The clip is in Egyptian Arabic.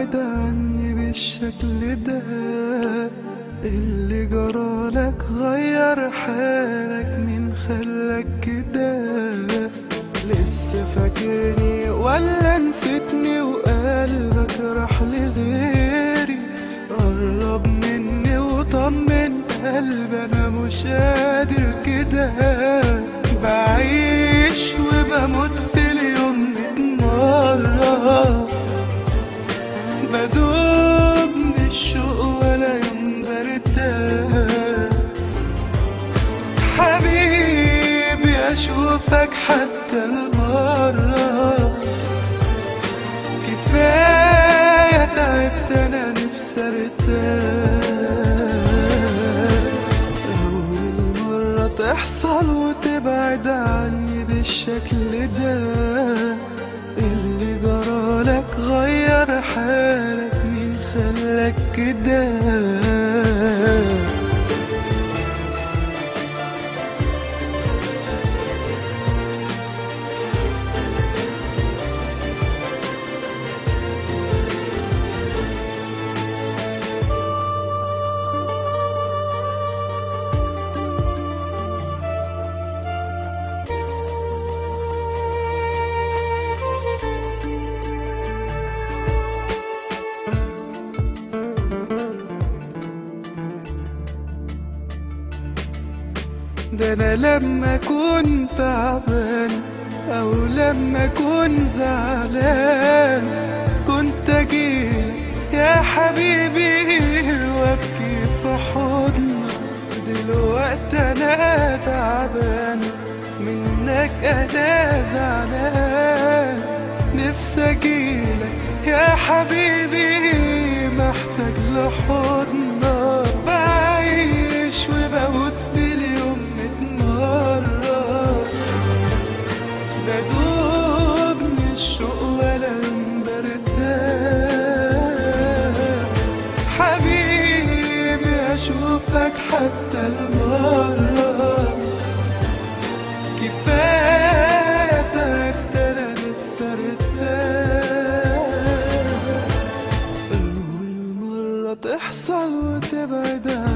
تبعد عني بالشكل ده اللي جرالك غير حالك مين خلاك كده لسه فاكرني ولا نسيتني وقلبك راح لغيري قرب مني وطمن قلبي انا مش قادر كده بعيش وبموت في اليوم ميت مرة بدوب من الشوق ولا يوم برتاح حبيبي اشوفك حتى المرة كفاية تعبت انا نفسي ارتاح أول مرة تحصل وتبعد عني بالشكل ده اللي جرالك غير حالك مين خلاك كده ده انا لما كنت تعبان او لما كنت زعلان كنت اجيلك يا حبيبي وابكي في حضنك دلوقتي انا تعبان منك انا زعلان نفسي اجيلك يا حبيبي محتاج لحضنك بعيش وبموت في اليوم ميت مرة بدوب من الشوق ولا يوم برتاح حبيبي اشوفك حتى المرة كفاية تعبت انا نفسي ارتاح أول مرة تحصل وتبعد عني